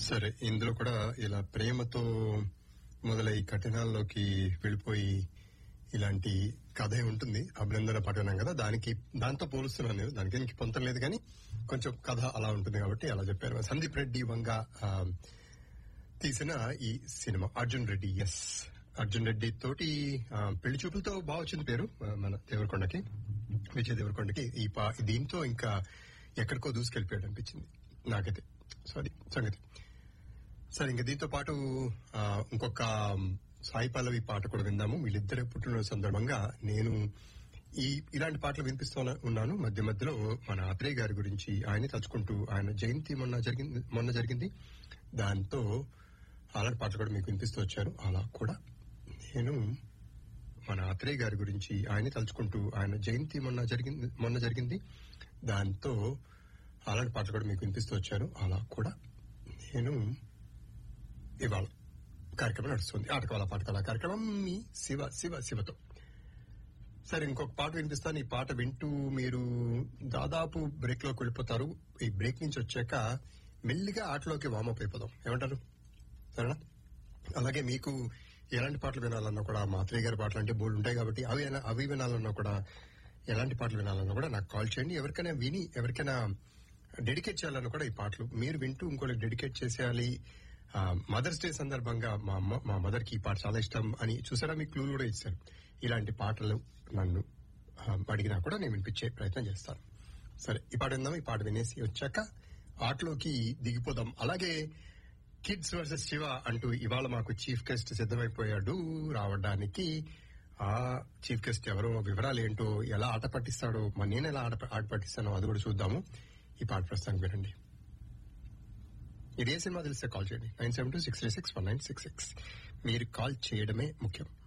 సరే ఇందులో కూడా ఇలా ప్రేమతో మొదలై కఠినాల్లోకి వెళ్ళిపోయి ఇలాంటి కథే ఉంటుంది అభినందన పఠనం కదా దానికి దాంతో పోలుస్తున్నాను నేను దానికి దీనికి పొంతం లేదు కానీ కొంచెం కథ అలా ఉంటుంది కాబట్టి అలా చెప్పారు సందీప్ రెడ్డి వంగ ఆ, తీసిన ఈ సినిమా అర్జున్ రెడ్డి ఎస్ అర్జున్ రెడ్డి తోటి ఆ, పెళ్లి చూపులతో బాగా వచ్చింది పేరు ఆ, మన దేవరకొండకి విజయ్ దేవరకొండకి ఈ పా దీంతో ఇంకా ఎక్కడికో దూసుకెళ్ళిపోయాడు అనిపించింది నాకైతే సారీ సంగతి సరే ఇంకా దీంతో పాటు ఆ, ఇంకొక సాయి పల్లవి పాట కూడా విందాము వీళ్ళిద్దరి పుట్టినరోజు సందర్భంగా నేను ఈ ఇలాంటి పాటలు వినిపిస్తూ ఉన్నాను మధ్య మధ్యలో మన ఆత్రేయ గారి గురించి ఆయన తలుచుకుంటూ ఆయన జయంతి మొన్న జరిగింది మొన్న జరిగింది దాంతో అలాంటి పాటలు కూడా మీకు వినిపిస్తూ వచ్చారు అలా కూడా నేను మన ఆత్రేయ గారి గురించి ఆయన తలుచుకుంటూ ఆయన జయంతి మొన్న జరిగింది మొన్న జరిగింది దాంతో అలాంటి పాటలు కూడా మీకు వినిపిస్తూ వచ్చారు అలా కూడా నేను ఇవాళ కార్యక్రమం నడుస్తుంది ఆటకవాల పాటకాల కార్యక్రమం మీ శివ శివ శివతో సరే ఇంకొక పాట వినిపిస్తాను ఈ పాట వింటూ మీరు దాదాపు బ్రేక్ లోకి వెళ్ళిపోతారు ఈ బ్రేక్ నుంచి వచ్చాక మెల్లిగా ఆటలోకి వామప్ అయిపోదాం ఏమంటారు సరేనా అలాగే మీకు ఎలాంటి పాటలు వినాలన్నా కూడా మాత్రయ్య గారి పాటలు అంటే బోల్డ్ ఉంటాయి కాబట్టి అవి అవి వినాలన్నా కూడా ఎలాంటి పాటలు వినాలన్నా కూడా నాకు కాల్ చేయండి ఎవరికైనా విని ఎవరికైనా డెడికేట్ చేయాలన్నా కూడా ఈ పాటలు మీరు వింటూ ఇంకోటి డెడికేట్ చేసేయాలి మదర్స్ డే సందర్భంగా మా అమ్మ మా మదర్ కి ఈ పాట చాలా ఇష్టం అని చూసారా మీ క్లూ కూడా ఇచ్చారు ఇలాంటి పాటలు నన్ను ఆ, అడిగినా కూడా నేను వినిపించే ప్రయత్నం చేస్తాను సరే ఈ పాట విందాం ఈ పాట వినేసి వచ్చాక ఆటలోకి దిగిపోదాం అలాగే కిడ్స్ వర్సెస్ శివ అంటూ ఇవాళ మాకు చీఫ్ గెస్ట్ సిద్ధమైపోయాడు రావడానికి ఆ చీఫ్ గెస్ట్ ఎవరో వివరాలు ఏంటో ఎలా ఆట పట్టిస్తాడో మరి నేను ఎలా ఆట ఆట పట్టిస్తానో అది కూడా చూద్దాము ఈ పాట ప్రస్తుతానికి వినండి ఇది ఏ సినిమా తెలిస్తే కాల్ చేయండి nine seven two six three six one nine six six మీరు కాల్ చేయడమే ముఖ్యం